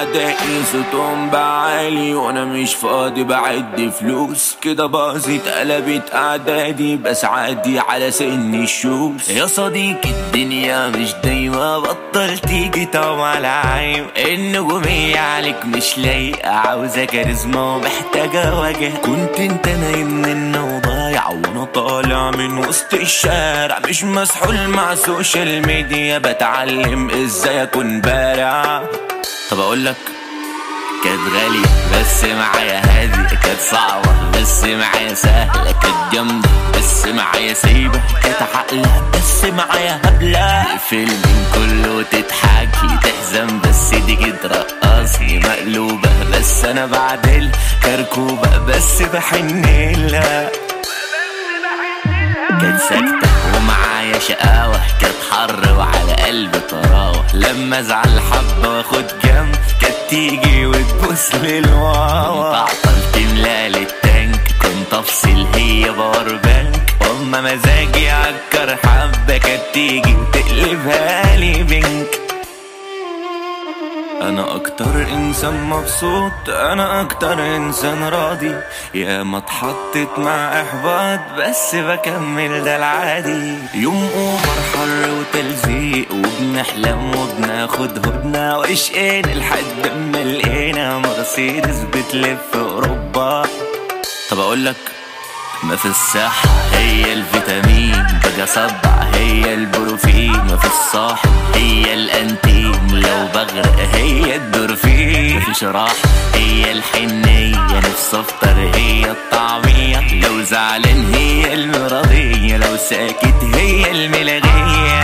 أعدائي صوتهم بعالي وأنا مش فاضي بعد فلوس كده باظت قلبت أعدادي بس عادي على سن الشوز يا صديقي الدنيا مش دايما بطل تيجي طعم على عيب النجومية عليك مش لايقة عاوزة كاريزما ومحتاجة وجه كنت انت نايم من وضايع وانا طالع من وسط الشارع مش مسحول مع السوشيال ميديا بتعلم ازاي اكون بارع طب اقول لك كانت غالية بس معايا هادي كانت صعبة بس معايا سهلة كانت جامدة بس معايا سيبة كانت عقلة بس معايا هبلة فيلم كله تضحكي تحزن بس دي كده رقصي مقلوبة بس انا بعدل كركوبة بس بحن لها كانت ساكتة ومعايا شقاوة كانت حر وعلى قلبي طراوة لما ازعل حبة واخد جنب كانت تيجي وتبوس للواوا تعطل تملالي التانك كنت افصل هي باور بانك واما مزاجي عكر حبة كانت تيجي وتقلبها لي بنك انا اكتر انسان مبسوط انا اكتر انسان راضي يا ما اتحطت مع احباط بس بكمل ده العادي يوم اوفر حر وتلزيق وبنحلم وبناخد هدنة واشقين لحد ما لقينا مرسيدس بتلف اوروبا طب اقول لك ما في الصحة هي الفيتامين بقى صدع هي البروفين ما في الصاحب هي الانتيم لو بغرق هي الدورفين مفيش راحة هي الحنية نفس افطر هي الطعمية لو زعلان هي المرضية لو ساكت هي الملغية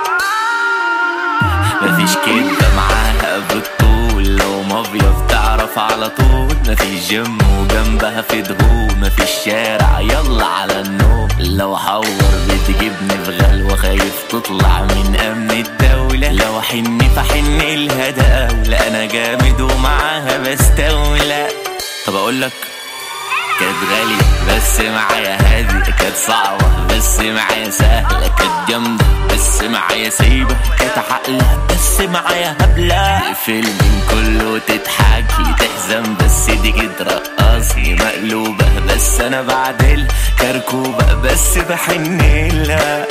مفيش كدبة معاها بالطول لو مافيا بتعرف على طول مفيش جيم وجنبها في دهون مفيش شارع يلا على النوم لو حور بتجيبني في غلوة خايف تطلع من أمن الدولة لو حن فحن لها دولة أنا جامد ومعاها بستولى طب أقول لك كانت غالية بس معايا هادي كانت صعبة بس معايا سهلة كانت جامدة بس معايا سيبة كانت عقلة بس معايا هبلة فيلم كله تضحكي تحزن بس دي كده رقصي مقلوبة بس أنا بعدل كركوبة بس بحن لها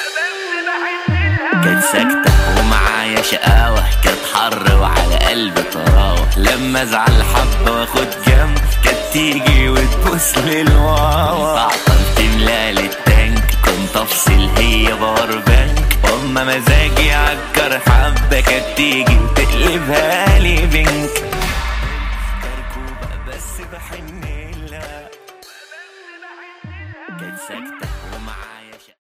كانت ساكتة ومعايا شقاوة كانت حر وعلى قلبي طراوة لما ازعل حبة واخد جنب كانت تيجي وتبوس للواوا تعطل تملالي التانك كنت افصل هي باور بانك واما مزاجي عكر حبة كانت تيجي وتقلبها لي بنك كركوبة بس بحن لها كانت ساكتة ومعايا